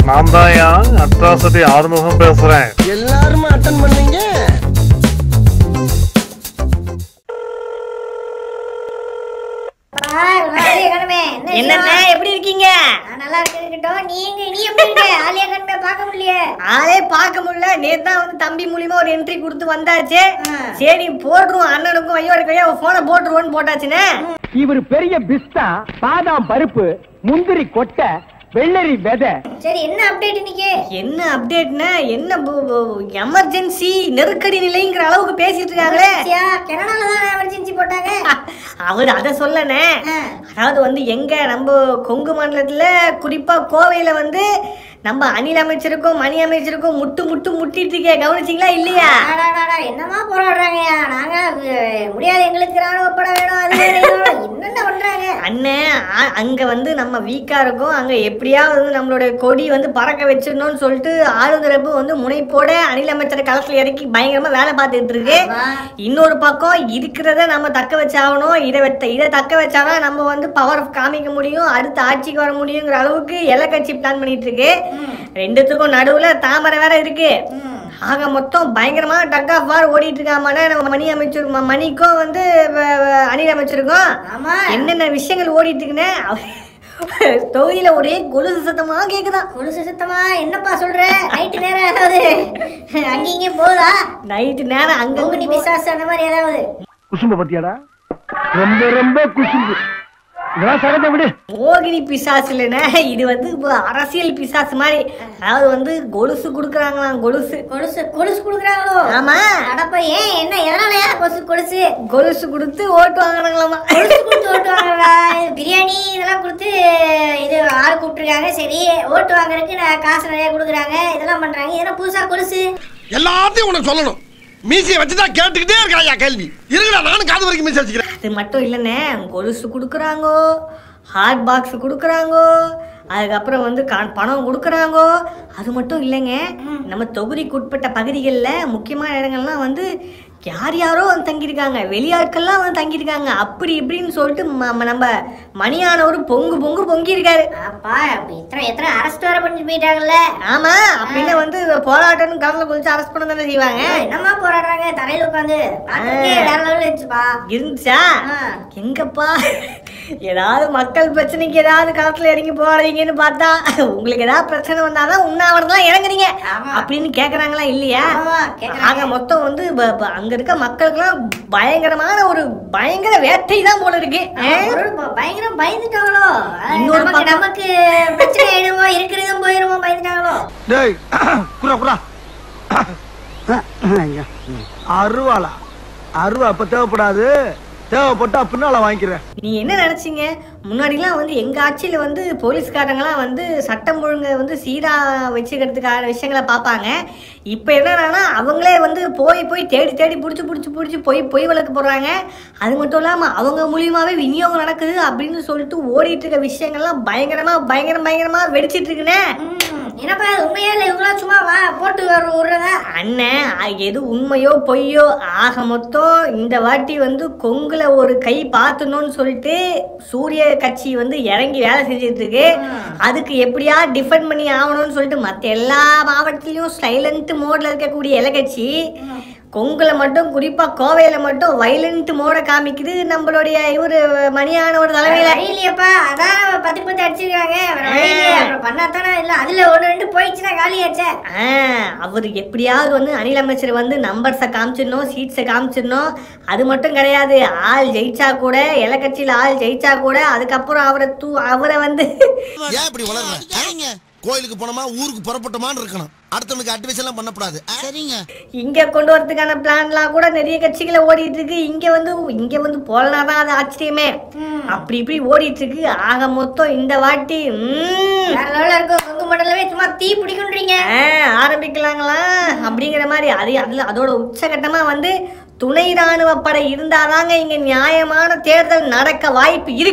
நான் தான் அட்ராசிட்டி ஆறுமுகம் பேசுறேன் எல்லாருமே அட்டன் பண்ணீங்க என்னண்ணே எப்படி இருக்கீங்க நல்லா இருக்கட்டும் நீங்க நீ எப்படி இருக்க ஆலியா கண்மை பார்க்க முடியல ஆளே பார்க்க முடியல நேத்து தான் வந்து தம்பி மூலியமா ஒரு என்ட்ரி கொடுத்து வந்தாச்சு சரி போட்டுருவோம் அண்ணனுக்கும் ஐயோட கையா போனை போட்டுருவோன்னு போட்டாச்சுண்ணே இவர் பெரிய பிஸ்தா பாதாம் பருப்பு முந்திரி கொட்டை வெள்ளரி விதை சரி என்ன அப்டேட் இன்னைக்கு என்ன அப்டேட்னா என்ன எமர்ஜென்சி நெருக்கடி நிலைங்கிற அளவுக்கு பேசிட்டு இருக்காங்களே சியா, கனடால தான் எமர்ஜென்சி போட்டாங்க அவர் அதை சொல்லனே ஆ. அதாவது வந்து எங்க நம்ம கொங்கு மண்டலத்துல குறிப்பா கோவையில வந்து நம்ம அணில் அமைச்சருக்கும் மணி அமைச்சருக்கும் முட்டு முட்டு முட்டிட்டு இருக்கே கவனிச்சிங்களா இல்லையா அடாடாடா, என்னமா போராடுறாங்கயா நாங்க அஹ், முடியாது எங்களுக்கு ராணுவ படம் வேணும் அது வேணும் இது வேணும். என்னென்ன பண்றாங்க அண்ணன் அ- அங்க வந்து நம்ம வீக்கா இருக்கோம் அங்க எப்படியாவது வந்து நம்மளோட கொடி வந்து பறக்க வச்சிடணும்னு சொல்லிட்டு ஆளுதரப்பு வந்து முனைப்போட அணில் அமைச்சர் களத்துல இறக்கி பயங்கரமா வேலை பார்த்துட்டு இருக்கு ஆமா. இன்னொரு பக்கம் இருக்கிறத நம்ம தக்க வச்சாகணும் இதை வெத்த இதை தக்க வச்சாதான் நம்ம வந்து பவர் காமிக்க முடியும் அடுத்த ஆட்சிக்கு வர முடியுங்கிற அளவுக்கு எல்லை கட்சி பிளான் பண்ணிட்டு இருக்கு ரெண்டுத்துக்கும் நடுவுல தாமரை வேற இருக்கு ஆக மொத்தம் பயங்கரமா டக் ஆஃப் வார் ஓடிட்டு இருக்காம நம்ம மணி அமைச்சர் ம- மணிக்கும் வந்து வ- வ- அணில் அமைச்சிருக்கோம் ஆமா என்னென்ன விஷயங்கள் ஓடிட்டு இருக்குன்னு அவ- தொகுதியில ஒரே கொலுசு சத்தமா கேக்குதான் கொலுசு சுத்தமா என்னப்பா சொல்ற நைட்டு நேரம் ஏதாவது அங்க இங்கேயும் போதா நைட்டு நேரம் அங்க பொங்குனி பிசாசு அந்த மாதிரி ஏதாவது குசும்ப பத்தியாடா ரொம்ப ரொம்ப குசும்பு இதெல்லாம் சகஜ விடு மோகினி பிசாசு இல்லைண்ணே இது வந்து இப்போ அரசியல் பிசாசு மாதிரி அதாவது வந்து கொலுசு கொடுக்குறாங்களாம் கொலுசு கொலுசு கொலுசு குடுக்குறாங்களோ ஆமா அடப்பா ஏன் என்ன எதனாலயா கொலுசு கொலுசு கொலுசு கொடுத்து ஓட்டு வாங்குறாங்களாமா கொலுசு கொடுத்து ஓட்டு வாங்குறா பிரியாணி இதெல்லாம் கொடுத்து இது ஆள் கூப்பிட்டுருக்காங்க சரி ஓட்டு வாங்குறதுக்கு நான் காசு நிறைய கொடுக்குறாங்க இதெல்லாம் பண்றாங்க இதெல்லாம் புதுசா கொலுசு எல்லாத்தையும் உனக்கு சொல்லணும் மீசியை வச்சுதான் கேட்டுக்கிட்டே இருக்காயா கேள்வி இருக்குடா நானும் காது வரைக்கும் மீசி வச்சுக்கிறேன் அது மட்டும் இல்லைண்ணே கொலுசு கொடுக்குறாங்கோ ஹாட் பாக்ஸ் கொடுக்குறாங்கோ அதுக்கப்புறம் வந்து கா- பணம் கொடுக்குறாங்கோ அது மட்டும் இல்லைங்க நம்ம தொகுதிக்கு உட்பட்ட பகுதிகளில் முக்கியமான இடங்கள்லாம் வந்து யார் யாரோ வந்து தங்கியிருக்காங்க வெளியாட்கள்லாம் வந்து தங்கியிருக்காங்க அப்படி இப்படின்னு சொல்லிட்டு ம- ம- நம்ம மணியானவர் பொங்கு பொங்கு பொங்கியிருக்காரு அப்பா எத்தனை எத்தனை அரெஸ்ட் வர பண்ணிட்டு போயிட்டாங்கல்ல ஆமா அப்படின்னு வந்து போராட்டம்னு கடலை குளிச்சு அரெஸ்ட் பண்ண தானே செய்வாங்க என்னம்மா போராடுறாங்க தரையில உட்காந்து வேற லெவலில் இருந்துச்சுப்பா இருந்துச்சா ஆ. எங்கப்பா ஏதாவது மக்கள் பிரச்சனைக்கு ஏதாவது களத்துல இறங்கி போறீங்கன்னு பார்த்தா உங்களுக்கு ஏதாவது பிரச்சனை வந்தாதான் உண்ணாவிரதம் இறங்குறீங்க ஆமா. அப்படின்னு கேக்குறாங்களா இல்லையா ஆமா, கேக்குறாங்க. ஆக மொத்தம் வந்து ப- ப- அங்க இருக்க மக்களுக்குலாம் பயங்கரமான ஒரு பயங்கர வேட்டை தான் போல இருக்கு ஆ? ஒரு ப- பயங்கரம் பயந்துட்டாங்களோ அஹ் இன்னொரு நமக்கு பக்கம்- நமக்கு பிரச்சனை ஆயிடுமோ இருக்கிறதும் போயிருமோ பயந்துட்டாங்களோ டேய் குரா குரா அருவாளா அருவா அப்ப தேவைப்படாது தேவைப்பட்டா பின்னால வாங்கிக்கிறேன் நீ என்ன நினைச்சீங்க முன்னாடிலாம் வந்து எங்க ஆட்சியில வந்து போலீஸ்காரங்களாம் வந்து சட்டம் ஒழுங்கை வந்து சீரா வச்சுக்கிறதுக்கான விஷயங்களை பார்ப்பாங்க இப்போ என்னன்னா அவங்களே வந்து போய் போய் தேடி தேடி பிடிச்சி பிடிச்சி பிடிச்சி போய் பொய் வழக்கு போடுறாங்க அது மட்டும் இல்லாமல் அவங்க மூலியமாவே விநியோகம் நடக்குது அப்படின்னு சொல்லிட்டு ஓடிட்டு இருக்க விஷயங்கள்லாம் பயங்கரமா பயங்கரம் பயங்கரமா வெடிச்சிட்டு இருக்குண்ணே ம், என்னப்பா இது உண்மையா இல்லை இவங்களாம் சும்மா வா போட்டு வர விடுறதா அண்ணன் அ- எது உண்மையோ பொய்யோ ஆக மொத்தம் இந்த வாட்டி வந்து கொங்குல ஒரு கை பாத்தணும்னு சொல்லிட்டு சூரிய கட்சி வந்து இறங்கி வேலை செஞ்சுட்டு இருக்கு அதுக்கு எப்படியா டிஃபெண்ட் பண்ணி ஆகணும்னு சொல்லிட்டு மற்ற எல்லா மாவட்டத்திலயும் சைலண்ட் மோட்ல இருக்கக்கூடிய இலை கட்சி கொங்குல மட்டும் குறிப்பா கோவையில மட்டும் வைலண்ட் மோட காமிக்குது நம்மளுடைய இவரு மணியானவர் தலைமையில வழியிலையப்பா அதான் பத்து பத்து அடிச்சிருக்காங்க வேற வழி இல்லையே. அப்புறம் பண்ணாதானே இல்ல அதுல ஒண்ணு ரெண்டு போயிடுச்சுன்னா காலியாச்சே ஆ, அவர் எப்படியாவது வந்து அனில் அமைச்சர் வந்து நம்பர்ஸை காமிச்சிடணும் சீட்ஸை காமிச்சிடணும் அது மட்டும் கிடையாது ஆள் ஜெயிச்சா கூட எலக்கட்சியில் ஆள் ஜெயிச்சா கூட அதுக்கப்புறம் அவரை தூ அவரை வந்து ஏன் இப்படி வளர்ற கோயிலுக்கு போனோமா ஊருக்கு புறப்பட்டோமான்னு இருக்கணும் அடுத்தவனுக்கு அட்வைஸ் எல்லாம் பண்ணக்கூடாது சரிங்க இங்க கொண்டு வரதுக்கான பிளான்லாம் கூட நிறைய கட்சிகளை ஓடிட்டு இருக்கு இங்க வந்து இங்க வந்து போலனாதான் அது ஆச்சரியமே அப்படி இப்படி ஓடிட்டு இருக்கு ஆக மொத்தம் இந்த வாட்டி ம், வேற லெவல்ல இருக்கும் கொங்கு மண்டலமே சும்மா தீ பிடிக்குன்றீங்க ஆ, ஆரம்பிக்கலாங்களா அப்படிங்கிற மாதிரி அது அதுல அதோட உச்சகட்டமா வந்து துணை ராணுவ படை இருந்தாதாங்க இங்க நியாயமான தேர்தல் நடக்க வாய்ப்பு இருக்கு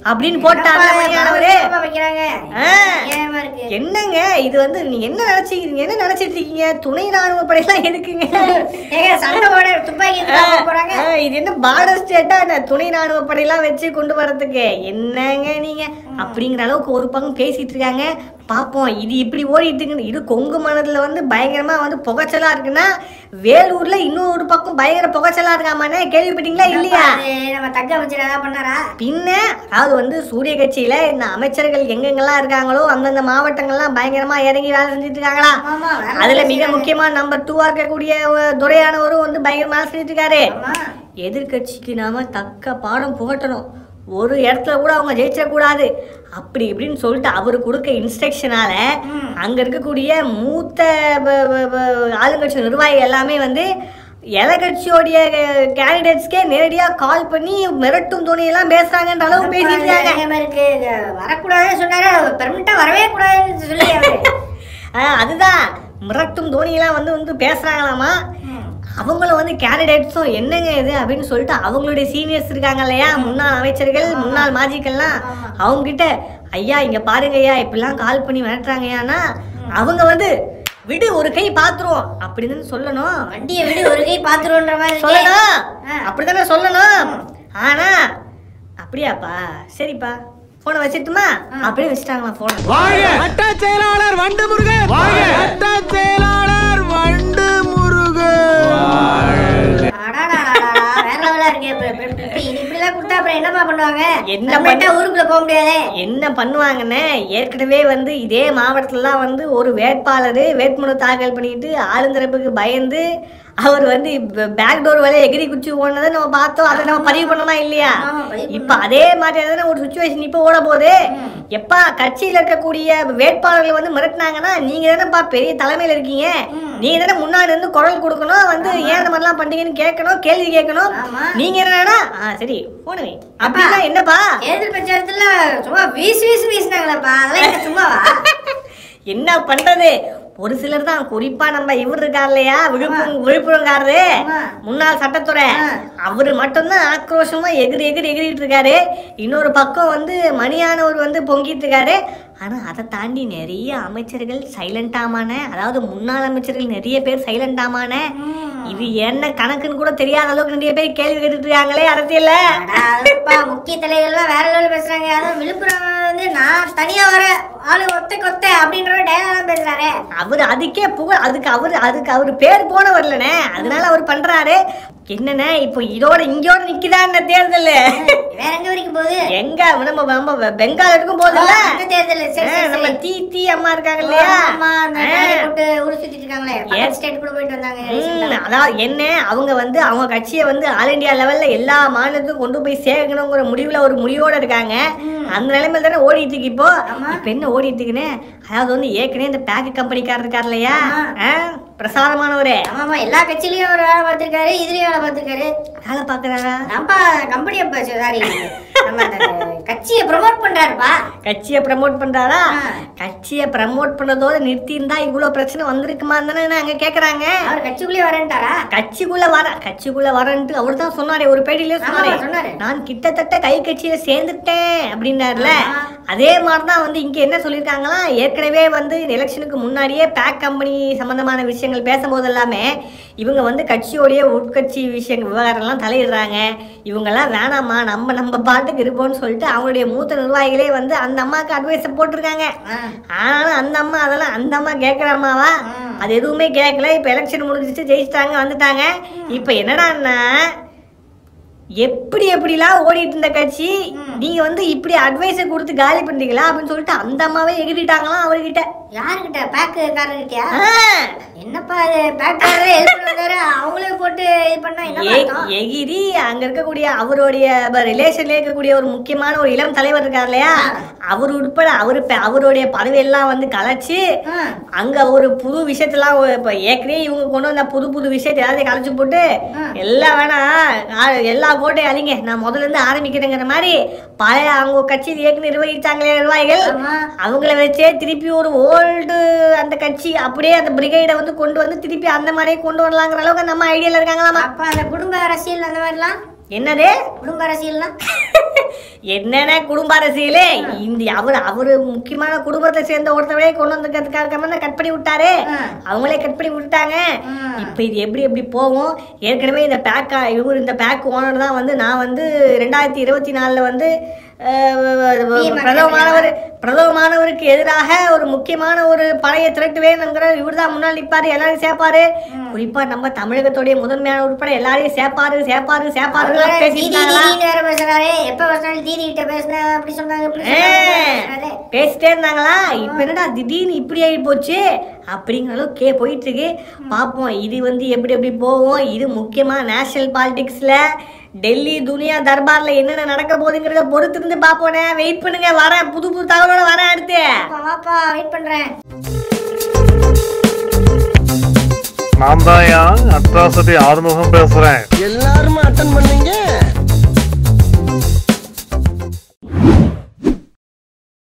அப்படின்னு போட்டாங்க மணியானவரே என்னப்பா வைக்கிறாங்க ஆ. ஏமா இருக்கு என்னங்க இது வந்து நீங்க என்ன நினைச்சிக்கிறீங்க என்ன நினைச்சிட்டு இருக்கீங்க துணை ராணுவ படையெல்லாம் எதுக்குங்க ஏங்க சண்டை போட துப்பாக்கி ஆ, எடுத்துட்டு போக போறாங்க ஆ, இது என்ன பார்டர் ஸ்டேட்டா என்ன துணை ராணுவ படையெல்லாம் வச்சு கொண்டு வரதுக்கு என்னங்க நீங்க அப்படிங்கிற அளவுக்கு ஒரு பக்கம் பேசிட்டு இருக்காங்க பாப்போம் இது இப்படி ஓடிட்டு இருக்குன்னு இது கொங்கு மனதுல வந்து பயங்கரமா வந்து புகைச்சலா இருக்குன்னா வேலூர்ல இன்னொரு பக்கம் பயங்கர புகைச்சலா இருக்காமானே கேள்விப்பட்டீங்களா இல்லையா அது நம்ம தக்க அமைச்சர் ஏதாவது பண்ணாரா பின்ன அதாவது வந்து சூரிய கட்சியில இந்த அமைச்சர்கள் எங்கெங்கெல்லாம் இருக்காங்களோ அந்தந்த மாவட்டங்கள்லாம் பயங்கரமா இறங்கி வேலை செஞ்சுட்டு இருக்காங்களா ஆமா, வேலை அதுல மிக செய்றாங்க. முக்கியமா நம்பர் டூவா இருக்கக்கூடிய அஹ், துரையானவரும் வந்து பயங்கரமா வேலை செஞ்சுட்டு இருக்காரு ஆமா எதிர்கட்சிக்கு நாம தக்க பாடம் புகட்டணும் ஒரு இடத்துல கூட அவங்க ஜெயிச்சிடக்கூடாது அப்படி இப்படின்னு சொல்லிட்டு அவர் கொடுக்க இன்ஸ்ட்ரக்ஷனால அங்க இருக்கக்கூடிய மூத்த ப- ப- ப- ஆளுங்கட்சி நிர்வாகி எல்லாமே வந்து எலகட்சியோடைய கேண்டிடேட்ஸ்க்கே நேரடியா கால் பண்ணி மிரட்டும் துணியெல்லாம் பேசுறாங்கன்ற அளவு பேசிட்டு இருக்காங்க ஏமா இருக்கு இது வரக்கூடாதுன்னு சொன்னாரு பெர்மனண்டா வரவே கூடாதுன்னு சொல்லி அவரு ஆ, அதுதான் மிரட்டும் தோனியெல்லாம் வந்து வந்து பேசுறாங்களாமா அவங்களும் வந்து கேண்டிடேட்ஸும் என்னங்க இது அப்படின்னு சொல்லிட்டு அவங்களுடைய சீனியர்ஸ் இருக்காங்க இல்லையா முன்னாள் அமைச்சர்கள் முன்னாள் மாஜிக்கள்லாம் அவங்க கிட்ட ஐயா இங்க பாருங்க ஐயா இப்படிலாம் கால் பண்ணி மிரட்டுறாங்கய்யானா அவங்க வந்து விடு ஒரு கை பாத்துருவோம் அப்படின்னு சொல்லணும் வண்டியை விடு ஒரு கை பாத்துருன்ற மாதிரி இருக்கே. சொல்லணும் ஆ. அப்படித்தானே சொல்லணும் ஆனா அப்படியாப்பா சரிப்பா போனை வச்சிட்டுமா அப்படியே வச்சுட்டாங்களா போனை வாழ்க வட்ட செயலாளர் வண்டு முருகன் வாழ்க வட்ட செயலாளர் வண்டு முருகன் அடாடாடாடா, வேற லெவலா இருக்கே. இப்ப- இப்ப- இப்ப இனி இப்படிலாம் கொடுத்தா அப்புறம் என்னப்பா பண்ணுவாங்க என்ன permanent ஆ ஊருக்குள்ள போக முடியாதே என்ன பண்ணுவாங்கன்னு ஏற்கனவே வந்து இதே மாவட்டத்துலலாம் வந்து ஒரு வேட்பாளர் வேட்புமனு தாக்கல் பண்ணிட்டு ஆளுந்தரப்புக்கு பயந்து அவர் வந்து பேக் டோர் வழியா எகிரி குச்சி ஓடுனதை நம்ம பார்த்தோம் அதை நம்ம பதிவு பண்ணோமா இல்லையா ஆமா, பதிவு இப்ப அதே மாதிரியான ஒரு சுச்சுவேஷன் இப்ப ஓட போகுது எப்பா கட்சியில இருக்கக்கூடிய வேட்பாளர்கள் வந்து மிரட்டினாங்கன்னா நீங்க தானேப்பா பெரிய தலைமையில இருக்கீங்க நீங்க தானே முன்னாடி இருந்து குரல் கொடுக்கணும் வந்து ஏன் இந்த மாதிரிலாம் பண்றீங்கன்னு கேட்கணும் கேள்வி கேட்கணும் ஆமா. நீங்க என்னன்னா ஆ சரி போனவே அப்படின்னா என்னப்பா தேர்தல் பிரச்சாரத்துல சும்மா வீசு வீசு வீசினாங்களப்பா அதெல்லாம் என்ன சும்மாவா என்ன பண்றது ஒரு சிலர் தான் குறிப்பா நம்ம இவர் இருக்கார் இல்லையா விழுப்புரம் விழுப்புரம்காரரு ஆமா. முன்னாள் சட்டத்துறை ஆ. அவரு மட்டும்தான் ஆக்ரோஷமா எகிரி எகிரி எகிரிட்டு இருக்காரு இன்னொரு பக்கம் வந்து மணியானவர் வந்து பொங்கிட்டு இருக்காரு ஆனா அதை தாண்டி நிறைய அமைச்சர்கள் சைலண்டாமான அதாவது முன்னாள் அமைச்சர்கள் நிறைய பேர் சைலண்டாமான இது என்ன கணக்குன்னு கூட தெரியாத அளவுக்கு நிறைய பேர் கேள்வி கேட்டுட்டு இருக்காங்களே அரசியல்ல அடா, அதுப்பா, முக்கிய தலைகள்லாம் வேற லெவலில் பேசுறாங்க அதுவும் விழுப்புரம் வந்து நான் தனியா வர ஆளு ஒத்த கொத்த அப்படின்ற டயலாக் பேசுறாரு அவர் அதுக்கே புகழ் அதுக்கு அவர் அதுக்கு அவர் பேர் போன வரலனே அதனால அவர் பண்றாரு என்னண்ணே இப்போ இதோட இங்கோட நிக்குதா இந்த தேர்தல் வேற எங்க வரைக்கும் போகுது எங்க நம்ம நம்ம பெங்கால் இருக்கும் போதுல்ல அந்த தேர்தல் சரி, ஆ, சரி, நம்ம சரி. தீ தீ அம்மா இருக்காங்க இல்லையா ஆமா அந்த ஆ. வேலையை போட்டு ஊர் சுத்திட்டு இருக்காங்களே ஏன்? பக்கத்து ஸ்டேட் கூட போயிட்டு வந்தாங்க recent ம், ஆ. அதாவது என்ன அவங்க வந்து அவங்க கட்சியை வந்து ஆல் இந்தியா லெவல்ல எல்லா மாநிலத்துக்கும் கொண்டு போய் சேர்க்கணுங்கிற முடிவுல ஒரு முடிவோட இருக்காங்க அந்த நிலைமையில தானே ஓடிட்டு இருக்கு இப்போ இப்ப என்ன ஓடிட்டு இருக்குன்னு அதாவது வந்து ஏற்கனவே இந்த பேக் கம்பெனிக்காரர் இருக்கார் இல்லையா ஆ, பிரசாதமானவரே ஆமா ஆமா எல்லா கட்சியிலயும் ஒரு வேலை பார்த்திருக்காரு இதுலயும் வேலை பார்த்திருக்காரு வேலை பாக்குறாரா நம்ம கம்பெனியை சாரி நம்ம அந்த கட்சியை ப்ரொமோட் பண்றாருப்பா கட்சியை ப்ரமோட் பண்றாரா ஆ. கட்சியை ப்ரமோட் பண்ணதோட நிறுத்தி இருந்தா இவ்வளவு பிரச்சனை வந்திருக்குமா தானே நாங்க கேக்குறாங்க அவர் கட்சிக்குள்ளே வரேன்ட்டாரா கட்சிக்குள்ள வர கட்சிக்குள்ள வரன்ட்டு அவர் தான் சொன்னாரே ஒரு பேட்டியிலே சொன்னாரே ஆமா, சொன்னாரு. நான் கிட்டத்தட்ட கை கட்சியில சேர்ந்துட்டேன் அப்படின்னாருல ஆமா. அதே மாதிரி தான் வந்து இங்க என்ன சொல்லியிருக்காங்களா ஏற்கனவே வந்து எலெக்ஷனுக்கு முன்னாடியே பேக் கம்பெனி சம்பந்தமான விஷயங்கள் பேசும்போது எல்லாமே இவங்க வந்து கட்சியோடைய உட்கட்சி விஷயங்கள் விவகாரம்லாம் தலையிடுறாங்க இவங்கெல்லாம் வேணாம்மா நம்ம நம்ம பாட்டுக்கு இருப்போம்னு சொல்லிட்டு அவங்களுடைய மூத்த நிர்வாகிகளே வந்து அந்த அம்மாவுக்கு அட்வைஸை போட்டிருக்காங்க ஆனாலும் அந்த அம்மா அதெல்லாம் அந்த அம்மா கேட்குற அம்மாவா அது எதுவுமே கேட்கல இப்போ எலெக்ஷன் முடிஞ்சிச்சு ஜெயிச்சிட்டாங்க வந்துட்டாங்க இப்போ என்னடான்னா எப்படி எப்படிலாம் ஓடிட்டு இருந்த கட்சி நீங்க வந்து இப்படி அட்வைஸை கொடுத்து காலி பண்றீங்களா அப்படின்னு சொல்லிட்டு அந்த அம்மாவே எகிரிட்டாங்களாம் அவர்கிட்ட யாருக்கிட்ட பேக் காரர்கிட்டயா ஆ, என்னப்பா இது பேக் காரரே ஹெல்ப் பண்ணாரு அவங்களே போட்டு இது பண்ணா என்ன எ- அர்த்தம் எகிரி அங்க இருக்கக்கூடிய அவருடைய ரிலேஷன்ல இருக்கக்கூடிய ஒரு முக்கியமான ஒரு இளம் தலைவர் இருக்கார் இல்லையா அவர் உட்பட அவரு ப- அவருடைய பதவியெல்லாம் வந்து கலைச்சு ஆ. அங்க ஒரு புது விஷயத்தெல்லாம் ஒ- இப்ப ஏற்கனவே இவங்க கொண்டு வந்த புது புது விஷயத்தை எல்லாத்தையும் கலைச்சு போட்டு எல்லாம் வேணாம் ஆ- எல்லா கோட்டையும் அழிங்க நான் முதல்ல இருந்து ஆரம்பிக்கிறேங்கிற மாதிரி பழைய அவங்க கட்சி ஏற்கனவே நிர்வகிச்சாங்களே நிர்வாகிகள் ஆமா. அவங்கள வச்சே திருப்பி ஒரு ஓல்டு அந்த கட்சி அப்படியே அந்த பிரிகேடை வந்து கொண்டு வந்து திருப்பி அந்த மாதிரியே கொண்டு வரலாங்கிற அளவுக்கு நம்ம ஐடியால இருக்காங்களாமா அப்ப அந்த குடும்ப அரசியல் அந்த மாதிரிலாம் என்னது குடும்ப அரசியல்னா என்னென்ன குடும்ப அரசியலே இந்த அவர் அவரு முக்கியமான குடும்பத்தை சேர்ந்த ஒருத்தவரே கொண்டு வந்ததுக்காக கட் பண்ணி விட்டாரு ஆ. அவங்களே கட் பண்ணி விட்டாங்க ஆ. இப்போ இது எப்படி எப்படி போகும் ஏற்கனவே இந்த பேக் இவர் இந்த பேக் ஓனர் தான் வந்து நான் வந்து ரெண்டாயிரத்தி இருபத்தி நாலில் வந்து அஹ், பிரதமமானவர் பிரதமமானவருக்கு எதிராக ஒரு முக்கியமான ஒரு படையை திரட்டுவேன்ங்கிற இவர் தான் முன்னாள் நிற்பாரு எல்லாரையும் சேர்ப்பாரு குறிப்பா நம்ம தமிழகத்துடைய முதன்மையான உட்பட எல்லாரையும் சேர்ப்பாரு சேர்ப்பாரு சேர்ப்பாரு தீதி பேசிட்டாங்களா தீதின்னு வேற பேசுறாரு எப்ப பேசினாலும் தீதி கிட்ட பேசுன அப்படி சொன்னாங்க இப்படி ஏ, சொன்னாங்க பேசிட்டே இருந்தாங்களா இப்ப என்னடா திடீர்னு இப்படி ஆகி போச்சு அப்படிங்கிற அளவுக்கு கே போயிட்டு இருக்கு பார்ப்போம் இது வந்து எப்படி எப்படி போகும் இது முக்கியமா நேஷனல் பாலிடிக்ஸ்ல டெல்லி துனியா தர்பார்ல என்னென்ன நடக்க போகுதுங்கிறத பொறுத்து இருந்து பார்ப்போனே வெயிட் பண்ணுங்க வரேன் புது புது தகவலோட வரேன் அடுத்து வாப்பா, வாப்பா வெயிட் பண்றேன் நான் தான் அட்ராசிட்டி ஆறுமுகம் பேசுறேன் எல்லாருமே அட்டன் பண்ணீங்க